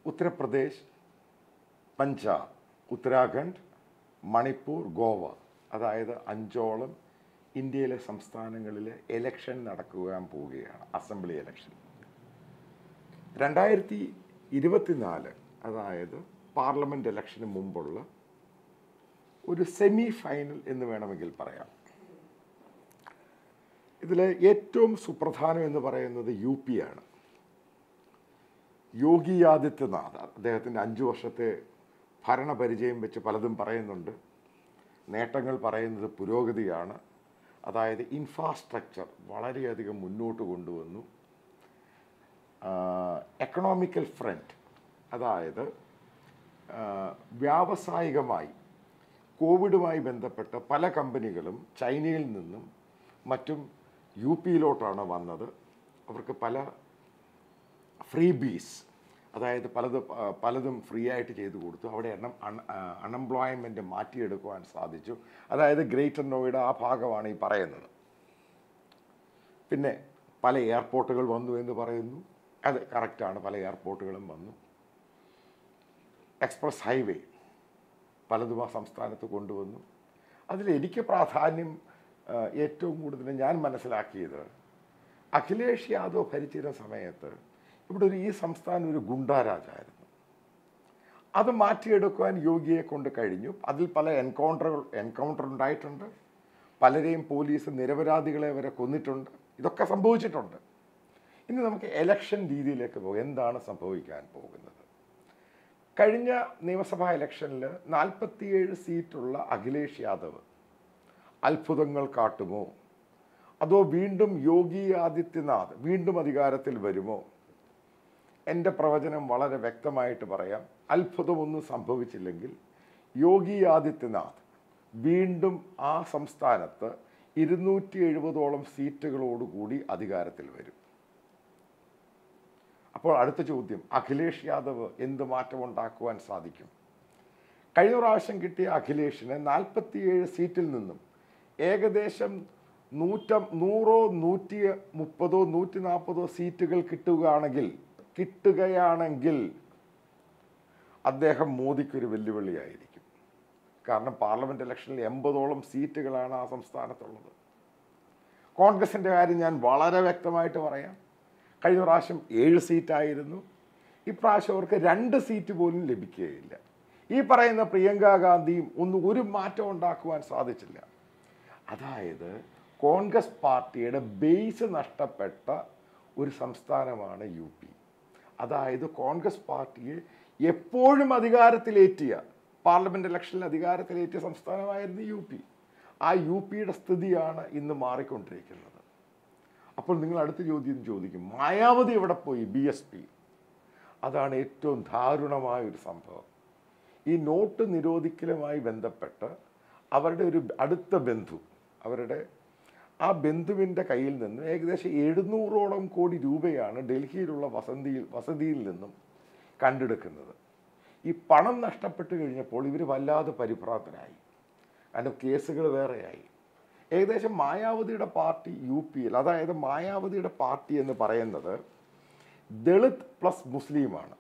ഉത്തർപ്രദേശ് പഞ്ചാബ് ഉത്തരാഖണ്ഡ് മണിപ്പൂർ ഗോവ അതായത് അഞ്ചോളം ഇന്ത്യയിലെ സംസ്ഥാനങ്ങളിൽ എലക്ഷൻ നടക്കുവാൻ പോവുകയാണ് അസംബ്ലി എലക്ഷൻ രണ്ടായിരത്തി ഇരുപത്തിനാല് അതായത് പാർലമെൻറ്റ് ഇലക്ഷന് മുമ്പുള്ള ഒരു സെമി ഫൈനൽ എന്ന് വേണമെങ്കിൽ പറയാം ഇതിൽ ഏറ്റവും സുപ്രധാനം എന്ന് പറയുന്നത് യു പി ആണ് യോഗി ആദിത്യനാഥ് അദ്ദേഹത്തിൻ്റെ അഞ്ചു വർഷത്തെ ഭരണപരിചയം വെച്ച് പലതും പറയുന്നുണ്ട് നേട്ടങ്ങൾ പറയുന്നത് പുരോഗതിയാണ് അതായത് ഇൻഫ്രാസ്ട്രക്ചർ വളരെയധികം മുന്നോട്ട് കൊണ്ടുവന്നു എക്കണോമിക്കൽ ഫ്രണ്ട് അതായത് ആ, വ്യാവസായികമായി കോവിഡുമായി ബന്ധപ്പെട്ട പല കമ്പനികളും ചൈനയിൽ നിന്നും മറ്റും യു പിയിലോട്ടാണ് വന്നത് അവർക്ക് പല ഫ്രീ ബീസ് അതായത് പലത് ആ, പലതും ഫ്രീ ആയിട്ട് ചെയ്തു കൊടുത്തു അവിടെ എണ്ണം അൺഎംപ്ലോയ്മെൻറ്റ് മാറ്റിയെടുക്കുവാൻ സാധിച്ചു അതായത് ഗ്രേറ്റർ നോയിഡ ആ ഭാഗമാണ് ഈ പറയുന്നത് പിന്നെ പല എയർപോർട്ടുകൾ വന്നു എന്ന് പറയുന്നു അത് കറക്റ്റാണ് പല എയർപോർട്ടുകളും വന്നു എക്സ്പ്രസ് ഹൈവേ പലതും ആ സംസ്ഥാനത്ത് കൊണ്ടുവന്നു അതിൽ എനിക്ക് പ്രാധാന്യം ആ, ഏറ്റവും കൂടുതൽ ഞാൻ മനസ്സിലാക്കിയത് അഖിലേഷ് യാദവ് ഭരിച്ചിരുന്ന സമയത്ത് ഇവിടെ ഒരു ഈ സംസ്ഥാനം ഒരു ഗുണ്ടാരാജായിരുന്നു അത് മാറ്റിയെടുക്കുവാൻ യോഗിയെ കൊണ്ട് കഴിഞ്ഞു അതിൽ പല എൻകൗണ്ടറുകൾ എൻകൗണ്ടർ ഉണ്ടായിട്ടുണ്ട് പലരെയും പോലീസ് നിരപരാധികളെ വരെ കൊന്നിട്ടുണ്ട് ഇതൊക്കെ സംഭവിച്ചിട്ടുണ്ട് ഇനി നമുക്ക് എലക്ഷൻ രീതിയിലേക്ക് പോകും എന്താണ് സംഭവിക്കാൻ പോകുന്നത് കഴിഞ്ഞ നിയമസഭാ ഇലക്ഷനിൽ നാൽപ്പത്തിയേഴ് സീറ്റുള്ള അഖിലേഷ് യാദവ് അത്ഭുതങ്ങൾ കാട്ടുമോ അതോ വീണ്ടും യോഗി ആദിത്യനാഥ് വീണ്ടും അധികാരത്തിൽ വരുമോ എൻ്റെ പ്രവചനം വളരെ വ്യക്തമായിട്ട് പറയാം അത്ഭുതമൊന്നും സംഭവിച്ചില്ലെങ്കിൽ യോഗി ആദിത്യനാഥ് വീണ്ടും ആ സംസ്ഥാനത്ത് ഇരുന്നൂറ്റി എഴുപതോളം സീറ്റുകളോടുകൂടി അധികാരത്തിൽ വരും അപ്പോൾ അടുത്ത ചോദ്യം അഖിലേഷ് യാദവ് എന്ത് മാറ്റമുണ്ടാക്കുവാൻ സാധിക്കും കഴിഞ്ഞ പ്രാവശ്യം കിട്ടിയ അഖിലേഷിന് നാൽപ്പത്തിയേഴ് സീറ്റിൽ നിന്നും ഏകദേശം നൂറ്റ നൂറോ നൂറ്റി മുപ്പതോ നൂറ്റി നാൽപ്പതോ സീറ്റുകൾ കിട്ടുകയാണെങ്കിൽ കിട്ടുകയാണെങ്കിൽ അദ്ദേഹം മോദിക്കൊരു വെല്ലുവിളിയായിരിക്കും കാരണം പാർലമെന്റ് ഇലക്ഷനിൽ എൺപതോളം സീറ്റുകളാണ് ആ സംസ്ഥാനത്തുള്ളത് കോൺഗ്രസിൻ്റെ കാര്യം ഞാൻ വളരെ വ്യക്തമായിട്ട് പറയാം കഴിഞ്ഞ പ്രാവശ്യം ഏഴ് സീറ്റായിരുന്നു ഇപ്രാവശ്യം അവർക്ക് രണ്ട് സീറ്റ് പോലും ലഭിക്കുകയില്ല ഈ പറയുന്ന പ്രിയങ്ക ഗാന്ധിയും ഒന്നും ഒരു മാറ്റം ഉണ്ടാക്കുവാൻ സാധിച്ചില്ല അതായത് കോൺഗ്രസ് പാർട്ടിയുടെ ബേസ് നഷ്ടപ്പെട്ട ഒരു സംസ്ഥാനമാണ് യു പി അതായത് കോൺഗ്രസ് പാർട്ടിയെ എപ്പോഴും അധികാരത്തിലേറ്റിയ പാർലമെന്റ് ഇലക്ഷനിൽ അധികാരത്തിലേറ്റിയ സംസ്ഥാനമായിരുന്നു യു പി ആ യു പിയുടെ സ്ഥിതിയാണ് ഇന്ന് മാറിക്കൊണ്ടിരിക്കുന്നത് അപ്പോൾ നിങ്ങൾ അടുത്ത ചോദ്യം ചോദിക്കും മായാവതി എവിടെ പോയി ബി എസ് പി അതാണ് ഏറ്റവും ദാരുണമായ ഒരു സംഭവം ഈ നോട്ട് നിരോധിക്കലുമായി ബന്ധപ്പെട്ട് അവരുടെ ഒരു അടുത്ത ബന്ധു അവരുടെ ആ ബന്ധുവിൻ്റെ കയ്യിൽ നിന്ന് ഏകദേശം എഴുന്നൂറോളം കോടി രൂപയാണ് ഡൽഹിയിലുള്ള വസതിയിൽ വസതിയിൽ നിന്നും കണ്ടെടുക്കുന്നത് ഈ പണം നഷ്ടപ്പെട്ട് കഴിഞ്ഞപ്പോൾ ഇവർ വല്ലാതെ പരിഭ്രാന്തരായി കാരണം കേസുകൾ വേറെയായി ഏകദേശം മായാവതിയുടെ പാർട്ടി യു പിയിൽ അതായത് മായാവതിയുടെ പാർട്ടി എന്ന് പറയുന്നത് ദളിത് പ്ലസ് മുസ്ലിമാണ്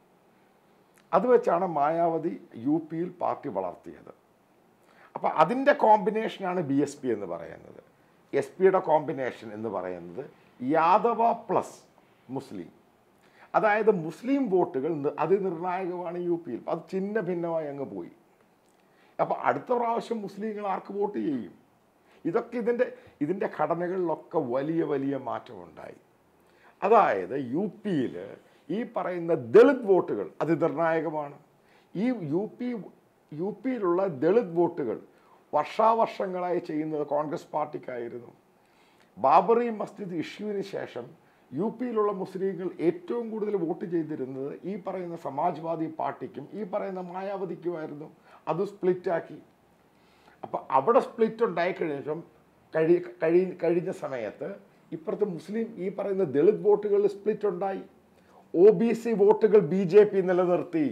അത് വെച്ചാണ് മായാവതി യു പിയിൽ പാർട്ടി വളർത്തിയത് അപ്പോൾ അതിൻ്റെ കോമ്പിനേഷനാണ് ബി എസ് പി എന്ന് പറയുന്നത് എസ് പിയുടെ കോമ്പിനേഷൻ എന്ന് പറയുന്നത് യാദവ പ്ലസ് മുസ്ലിം അതായത് മുസ്ലിം വോട്ടുകൾ നി- അതിനിർണായകമാണ് യു പിയിൽ അത് ചിഹ്ന ഭിന്നമായി അങ്ങ് പോയി അപ്പോൾ അടുത്ത പ്രാവശ്യം മുസ്ലിങ്ങൾ ആർക്ക് വോട്ട് ചെയ്യും ഇതൊക്കെ ഇതിൻ്റെ ഇതിൻ്റെ ഘടനകളിലൊക്കെ വലിയ വലിയ മാറ്റമുണ്ടായി അതായത് യു പിയിൽ ഈ പറയുന്ന ദളിത് വോട്ടുകൾ അത് നിർണായകമാണ് ഈ യു പി യു പിയിലുള്ള ദളിത് വോട്ടുകൾ വർഷാവർഷങ്ങളായി ചെയ്യുന്നത് കോൺഗ്രസ് പാർട്ടിക്കായിരുന്നു ബാബറി മസ്ജിദ് ഇഷ്യൂവിന് ശേഷം യു പിയിലുള്ള മുസ്ലിങ്ങൾ ഏറ്റവും കൂടുതൽ വോട്ട് ചെയ്തിരുന്നത് ഈ പറയുന്ന സമാജ്വാദി പാർട്ടിക്കും ഈ പറയുന്ന മായാവതിക്കുമായിരുന്നു അത് സ്പ്ലിറ്റാക്കി അപ്പം അവിടെ സ്പ്ലിറ്റ് ഉണ്ടായി കഴിഞ്ഞപ്പം കഴി കഴി കഴിഞ്ഞ സമയത്ത് ഇപ്പുറത്ത് മുസ്ലിം ഈ പറയുന്ന ദളിത് വോട്ടുകളിൽ സ്പ്ലിറ്റ് ഉണ്ടായി ഒ ബി സി വോട്ടുകൾ ബി ജെ പി നിലനിർത്തി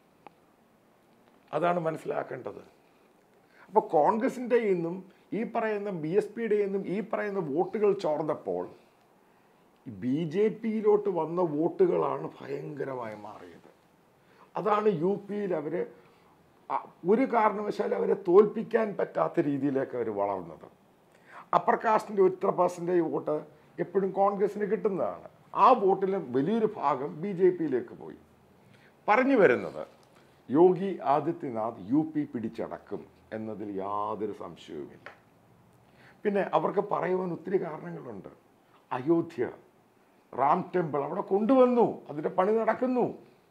അതാണ് മനസ്സിലാക്കേണ്ടത് അപ്പോൾ കോൺഗ്രസിൻ്റെ നിന്നും ഈ പറയുന്ന ബി എസ് പിയുടെ നിന്നും ഈ പറയുന്ന വോട്ടുകൾ ചോർന്നപ്പോൾ ബി ജെ പിയിലോട്ട് വന്ന വോട്ടുകളാണ് ഭയങ്കരമായി മാറിയത് അതാണ് യു പിയിൽ അവർ ഒരു കാരണവശാലും അവരെ തോൽപ്പിക്കാൻ പറ്റാത്ത രീതിയിലേക്ക് അവർ വളർന്നത് അപ്പർ കാസ്റ്റിൻ്റെ ഇത്ര പെർസെൻറ്റേജ് വോട്ട് എപ്പോഴും കോൺഗ്രസിന് കിട്ടുന്നതാണ് ആ വോട്ടിലും വലിയൊരു ഭാഗം ബി ജെ പിയിലേക്ക് പോയി പറഞ്ഞു വരുന്നത് യോഗി ആദിത്യനാഥ് യു പി പിടിച്ചടക്കും എന്നതിൽ യാതൊരു സംശയവുമില്ല പിന്നെ അവർക്ക് പറയുവാൻ ഒത്തിരി കാരണങ്ങളുണ്ട് അയോധ്യ റാം ടെമ്പിൾ അവിടെ കൊണ്ടുവന്നു അതിൻ്റെ പണി നടക്കുന്നു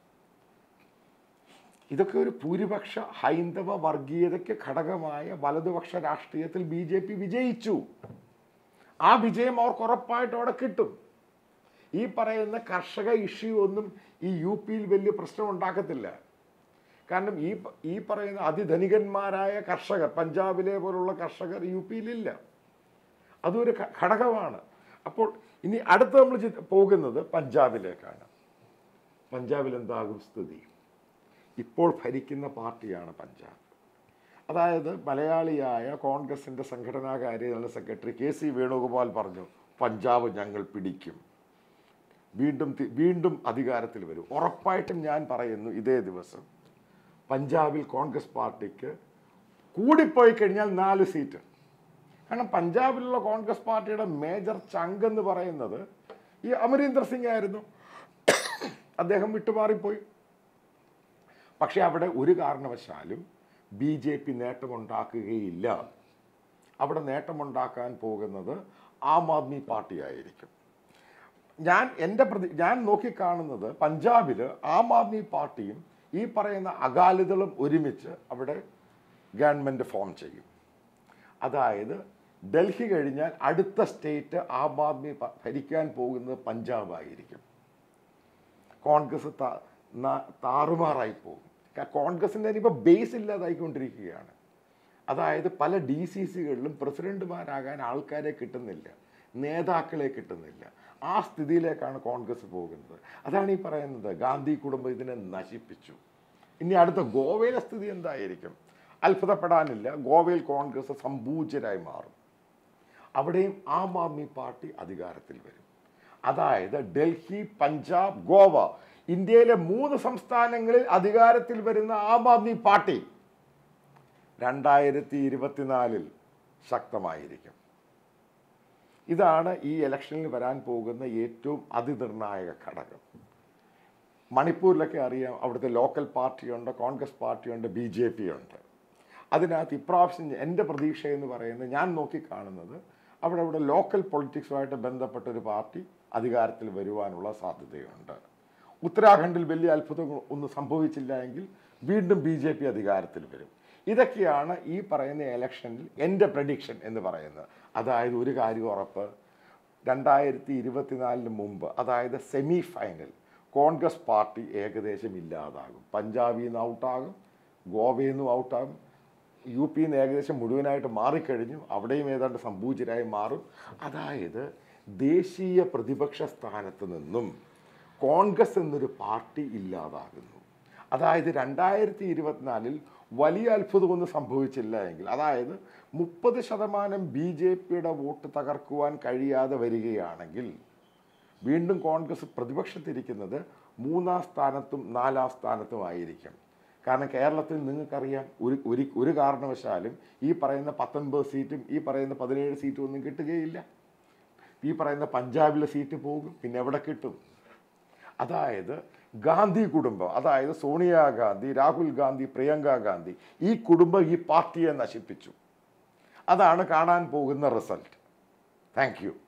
ഇതൊക്കെ ഒരു ഭൂരിപക്ഷ ഹൈന്ദവ വർഗീയതയ്ക്ക് ഘടകമായ വലതുപക്ഷ രാഷ്ട്രീയത്തിൽ ബി ജെ പി വിജയിച്ചു ആ വിജയം അവർക്ക് ഉറപ്പായിട്ട് അവിടെ കിട്ടും ഈ പറയുന്ന കർഷക ഇഷ്യൂ ഒന്നും ഈ യു പിയിൽ വലിയ പ്രശ്നം ഉണ്ടാക്കത്തില്ല കാരണം ഈ ഈ പറയുന്ന അതിധനികന്മാരായ കർഷകർ പഞ്ചാബിലെ പോലുള്ള കർഷകർ യു പിയിലില്ല അതൊരു ഘ- ഘടകമാണ് അപ്പോൾ ഇനി അടുത്ത് നമ്മൾ ചി- പോകുന്നത് പഞ്ചാബിലേക്കാണ് പഞ്ചാബിൽ എന്താകും സ്ഥിതി ഇപ്പോൾ ഭരിക്കുന്ന പാർട്ടിയാണ് പഞ്ചാബ് അതായത് മലയാളിയായ കോൺഗ്രസിൻ്റെ സംഘടനാകാര്യ general secretary K C Venugopal പറഞ്ഞു പഞ്ചാബ് ഞങ്ങൾ പിടിക്കും വീണ്ടും തി- വീണ്ടും അധികാരത്തിൽ വരും ഉറപ്പായിട്ടും ഞാൻ പറയുന്നു ഇതേ ദിവസം പഞ്ചാബിൽ കോൺഗ്രസ് പാർട്ടിക്ക് കൂടിപ്പോയി കഴിഞ്ഞാൽ നാല് സീറ്റ് കാരണം പഞ്ചാബിലുള്ള കോൺഗ്രസ് പാർട്ടിയുടെ മേജർ ചങ്ക് എന്ന് പറയുന്നത് ഈ അമരീന്ദർ സിംഗ് ആയിരുന്നു അദ്ദേഹം വിട്ടുമാറിപ്പോയി പക്ഷെ അവിടെ ഒരു കാരണവശാലും ബി ജെ പി നേട്ടമുണ്ടാക്കുകയില്ല അവിടെ നേട്ടമുണ്ടാക്കാൻ പോകുന്നത് ആം ആദ്മി പാർട്ടി ആയിരിക്കും ഞാൻ എൻ്റെ പ്രതി ഞാൻ നോക്കിക്കാണുന്നത് പഞ്ചാബിൽ ആം ആദ്മി പാർട്ടിയും ഈ പറയുന്ന അകാലിദളും ഒരുമിച്ച് അവിടെ ഗവൺമെൻറ് ഫോം ചെയ്യും അതായത് ഡൽഹി കഴിഞ്ഞാൽ അടുത്ത സ്റ്റേറ്റ് ആം ആദ്മി പ- ഭരിക്കാൻ പോകുന്നത് പഞ്ചാബ് ആയിരിക്കും കോൺഗ്രസ് ത- ന- താറുമാറായി പോകും ക- കോൺഗ്രസിൻ്റെ ഇനിയിപ്പോൾ ബേസ് ഇല്ലാതായിക്കൊണ്ടിരിക്കുകയാണ് അതായത് പല ഡി സി സികളിലും പ്രസിഡന്റുമാരാകാൻ ആൾക്കാരെ കിട്ടുന്നില്ല നേതാക്കളെ കിട്ടുന്നില്ല ആ സ്ഥിതിയിലേക്കാണ് കോൺഗ്രസ് പോകുന്നത് അതാണ് ഈ പറയുന്നത് ഗാന്ധി കുടുംബം ഇതിനെ നശിപ്പിച്ചു ഇനി അടുത്ത ഗോവയിലെ സ്ഥിതി എന്തായിരിക്കും അത്ഭുതപ്പെടാനില്ല ഗോവയിൽ കോൺഗ്രസ് സമ്പൂജ്യരായി മാറും അവിടെയും ആം ആദ്മി പാർട്ടി അധികാരത്തിൽ വരും അതായത് ഡൽഹി പഞ്ചാബ് ഗോവ ഇന്ത്യയിലെ മൂന്ന് സംസ്ഥാനങ്ങളിൽ അധികാരത്തിൽ വരുന്ന ആം ആദ്മി പാർട്ടി രണ്ടായിരത്തി ഇരുപത്തിനാലിൽ ശക്തമായിരിക്കും ഇതാണ് ഈ ഇലക്ഷനിൽ വരാൻ പോകുന്ന ഏറ്റവും അതിനിർണായക ഘടകം മണിപ്പൂരിലൊക്കെ അറിയാം അവിടുത്തെ ലോക്കൽ പാർട്ടിയുണ്ട് കോൺഗ്രസ് പാർട്ടിയുണ്ട് ബി ജെ പി ഉണ്ട് അതിനകത്ത് ഇപ്രാവശ്യം എൻ്റെ പ്രതീക്ഷ എന്ന് പറയുന്നത് ഞാൻ നോക്കിക്കാണുന്നത് അവിടെ അവിടെ ലോക്കൽ പൊളിറ്റിക്സുമായിട്ട് ബന്ധപ്പെട്ട ഒരു പാർട്ടി അധികാരത്തിൽ വരുവാനുള്ള സാധ്യതയുണ്ട് ഉത്തരാഖണ്ഡിൽ വലിയ അത്ഭുതം ഒന്നും സംഭവിച്ചില്ല എങ്കിൽ വീണ്ടും ബി ജെ പി അധികാരത്തിൽ വരും ഇതൊക്കെയാണ് ഈ പറയുന്ന ഇലക്ഷനിൽ എൻ്റെ പ്രഡിക്ഷൻ എന്ന് പറയുന്നത് അതായത് ഒരു കാര്യം ഉറപ്പ് രണ്ടായിരത്തി ഇരുപത്തിനാലിന് മുമ്പ് അതായത് സെമി ഫൈനൽ കോൺഗ്രസ് പാർട്ടി ഏകദേശം ഇല്ലാതാകും പഞ്ചാബിൽ നിന്ന് ഔട്ടാകും ഗോവയിൽ നിന്നും ഔട്ടാകും യു പിയിൽ നിന്ന് ഏകദേശം മുഴുവനായിട്ട് മാറിക്കഴിഞ്ഞു അവിടെയും ഏതാണ്ട് സംഭൂചരായി മാറും അതായത് ദേശീയ പ്രതിപക്ഷ സ്ഥാനത്ത് നിന്നും കോൺഗ്രസ് എന്നൊരു പാർട്ടി ഇല്ലാതാകുന്നു അതായത് രണ്ടായിരത്തി ഇരുപത്തിനാലിൽ വലിയ അത്ഭുതമൊന്നും സംഭവിച്ചില്ല എങ്കിൽ അതായത് മുപ്പത് ശതമാനം ബി ജെ പിയുടെ വോട്ട് തകർക്കുവാൻ കഴിയാതെ വരികയാണെങ്കിൽ വീണ്ടും കോൺഗ്രസ് പ്രതിപക്ഷത്തിരിക്കുന്നത് മൂന്നാം സ്ഥാനത്തും നാലാം സ്ഥാനത്തുമായിരിക്കും കാരണം കേരളത്തിൽ നിങ്ങൾക്കറിയാം ഒരു ഒരു ഒരു കാരണവശാലും ഈ പറയുന്ന പത്തൊൻപത് സീറ്റും ഈ പറയുന്ന പതിനേഴ് സീറ്റും ഒന്നും കിട്ടുകയില്ല ഈ പറയുന്ന പഞ്ചാബിലെ സീറ്റ് പോകും പിന്നെ എവിടെ കിട്ടും അതായത് ഗാന്ധി കുടുംബം അതായത് സോണിയാഗാന്ധി രാഹുൽ ഗാന്ധി പ്രിയങ്ക ഗാന്ധി ഈ കുടുംബം ഈ പാർട്ടിയെ നശിപ്പിച്ചു അതാണ് കാണാൻ പോകുന്ന റിസൾട്ട് താങ്ക് യു